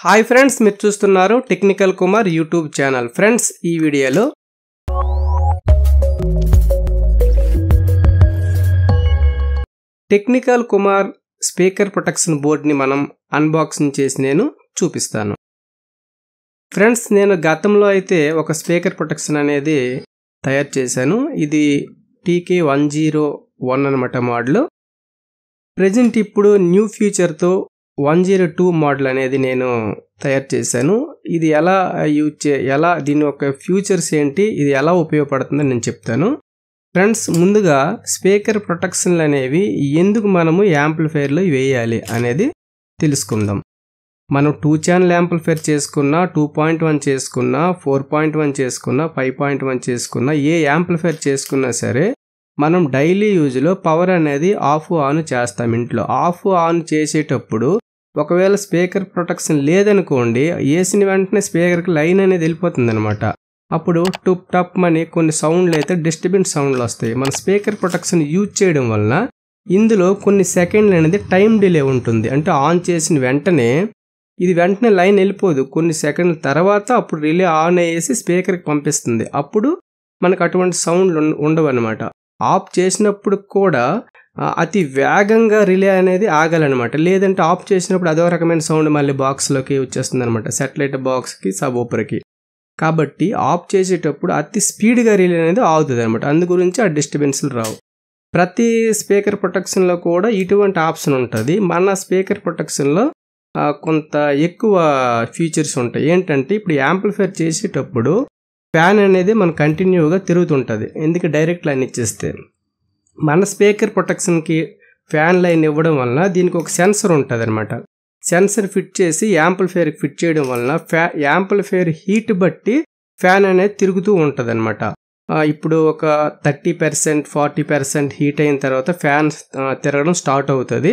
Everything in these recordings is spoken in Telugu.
హాయ్ ఫ్రెండ్స్ మీరు చూస్తున్నారు technical Kumar YouTube channel friends ఈ వీడియోలో టెక్నికల్ కుమార్ స్పీకర్ ప్రొటెక్షన్ బోర్డ్ని మనం అన్బాక్సింగ్ చేసి నేను చూపిస్తాను ఫ్రెండ్స్ నేను గతంలో అయితే ఒక స్పీకర్ ప్రొటెక్షన్ అనేది తయారు చేశాను ఇది టీకే వన్ జీరో వన్ అనమాట మోడల్ ప్రజెంట్ ఇప్పుడు న్యూ ఫ్యూచర్తో వన్ జీరో టూ మోడల్ అనేది నేను తయారు చేశాను ఇది ఎలా యూజ్ చే ఎలా దీని యొక్క ఫ్యూచర్స్ ఏంటి ఇది ఎలా ఉపయోగపడుతుందో నేను చెప్తాను ఫ్రెండ్స్ ముందుగా స్పీకర్ ప్రొటెక్షన్లు అనేవి ఎందుకు మనము యాంప్లిఫైర్లో వేయాలి అనేది తెలుసుకుందాం మనం టూ ఛానల్ యాంప్లిఫైర్ చేసుకున్నా టూ పాయింట్ వన్ చేసుకున్నా ఫోర్ పాయింట్ వన్ చేసుకున్నా ఫైవ్ పాయింట్ వన్ చేసుకున్నా ఏ యాంప్లిఫైర్ చేసుకున్నా సరే మనం డైలీ యూజ్లో పవర్ అనేది ఆఫ్ ఆన్ చేస్తాం ఇంట్లో ఆఫ్ ఆన్ చేసేటప్పుడు ఒకవేళ స్పీకర్ ప్రొటెక్షన్ లేదనుకోండి వేసిన వెంటనే స్పీకర్కి లైన్ అనేది వెళ్ళిపోతుంది అనమాట అప్పుడు టుప్ టప్ అని కొన్ని సౌండ్లు అయితే డిస్టర్బెన్స్ సౌండ్లు వస్తాయి మన స్పీకర్ ప్రొటెక్షన్ యూజ్ చేయడం వలన ఇందులో కొన్ని సెకండ్లు అనేది టైం డిలే ఉంటుంది అంటే ఆన్ చేసిన వెంటనే ఇది వెంటనే లైన్ వెళ్ళిపోదు కొన్ని సెకండ్ల తర్వాత అప్పుడు రిలే ఆన్ అయ్యేసి స్పీకర్కి పంపిస్తుంది అప్పుడు మనకు అటువంటి సౌండ్లు ఉండవు అనమాట ఆఫ్ చేసినప్పుడు కూడా అతి వేగంగా రిలే అనేది ఆగాలన్నమాట లేదంటే ఆఫ్ చేసినప్పుడు అదో రకమైన సౌండ్ మళ్ళీ బాక్స్లోకి వచ్చేస్తుంది అనమాట సెటిలైట్ బాక్స్కి సబ్ ఊపర్కి కాబట్టి ఆఫ్ చేసేటప్పుడు అతి స్పీడ్గా రిలే అనేది ఆగుతుంది అనమాట అందు గురించి ఆ డిస్టర్బెన్స్లు రావు ప్రతి స్పీకర్ ప్రొటెక్షన్లో కూడా ఇటువంటి ఆప్షన్ ఉంటుంది మన స్పీకర్ ప్రొటెక్షన్లో కొంత ఎక్కువ ఫీచర్స్ ఉంటాయి ఏంటంటే ఇప్పుడు యాంప్లిఫైర్ చేసేటప్పుడు ఫ్యాన్ అనేది మన కంటిన్యూగా తిరుగుతుంటుంది ఎందుకు డైరెక్ట్ లైన్ ఇచ్చేస్తే మన స్పీకర్ ప్రొటెక్షన్కి ఫ్యాన్ లైన్ ఇవ్వడం వలన దీనికి ఒక సెన్సర్ ఉంటుంది అనమాట సెన్సర్ ఫిట్ చేసి యాంప్లిఫైర్కి ఫిట్ చేయడం వలన ఫ్యా యాంప్లిఫైర్ హీట్ బట్టి ఫ్యాన్ అనేది తిరుగుతూ ఉంటుంది అనమాట ఇప్పుడు ఒక thirty percent forty percent heat అయిన తర్వాత ఫ్యాన్ తిరగడం స్టార్ట్ అవుతుంది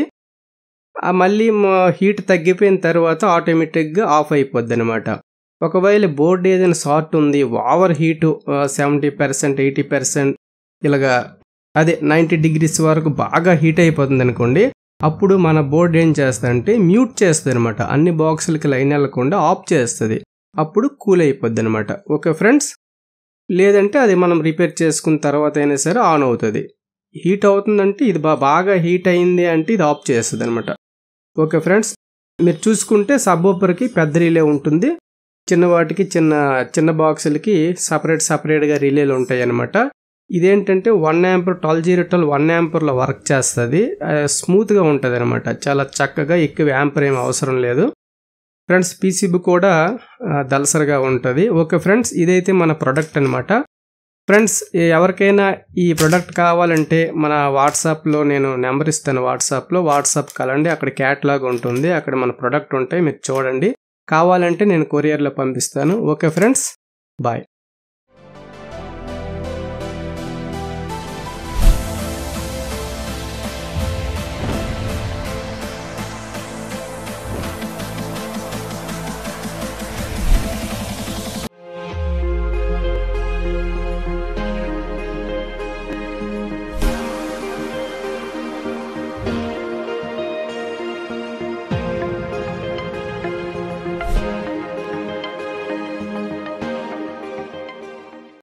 మళ్ళీ హీట్ తగ్గిపోయిన తర్వాత ఆటోమేటిక్గా ఆఫ్ అయిపోద్ది అనమాట ఒకవేళ బోర్డు ఏదైనా షార్ట్ ఉంది over heat seventy percent eighty percent ఇలాగా అదే నైంటీ డిగ్రీస్ వరకు బాగా హీట్ అయిపోతుంది అనుకోండి అప్పుడు మన బోర్డు ఏం చేస్తుందంటే మ్యూట్ చేస్తుంది అనమాట అన్ని బాక్సులకి లైన్ వెళ్ళకుండా ఆఫ్ చేస్తుంది అప్పుడు కూల్ అయిపోద్ది అనమాట ఓకే ఫ్రెండ్స్ లేదంటే అది మనం రిపేర్ చేసుకున్న తర్వాత అయినా సరే ఆన్ అవుతుంది హీట్ అవుతుందంటే ఇది బాగా హీట్ అయింది అంటే ఇది ఆఫ్ చేస్తుంది అనమాట ఓకే ఫ్రెండ్స్ మీరు చూసుకుంటే సబ్ ఓపర్కి పెద్ద రిలే ఉంటుంది చిన్న వాటికి చిన్న చిన్న బాక్సులకి సపరేట్ సపరేట్గా రిలేలు ఉంటాయి అనమాట ఇదేంటంటే one ampere twelve zero twelve one యాంపర్లో వర్క్ చేస్తుంది స్మూత్గా ఉంటుంది అనమాట చాలా చక్కగా ఎక్కువ యాంపర్ ఏం అవసరం లేదు ఫ్రెండ్స్ పీసీబీ కూడా దలసరిగా ఉంటుంది ఓకే ఫ్రెండ్స్ ఇదైతే మన ప్రొడక్ట్ అనమాట ఫ్రెండ్స్ ఎవరికైనా ఈ ప్రొడక్ట్ కావాలంటే మన వాట్సాప్లో నేను నెంబర్ ఇస్తాను వాట్సాప్లో వాట్సాప్ కలండి అక్కడ క్యాట్లాగ్ ఉంటుంది అక్కడ మన ప్రొడక్ట్ ఉంటాయి మీరు చూడండి కావాలంటే నేను కొరియర్లో పంపిస్తాను ఓకే ఫ్రెండ్స్ బాయ్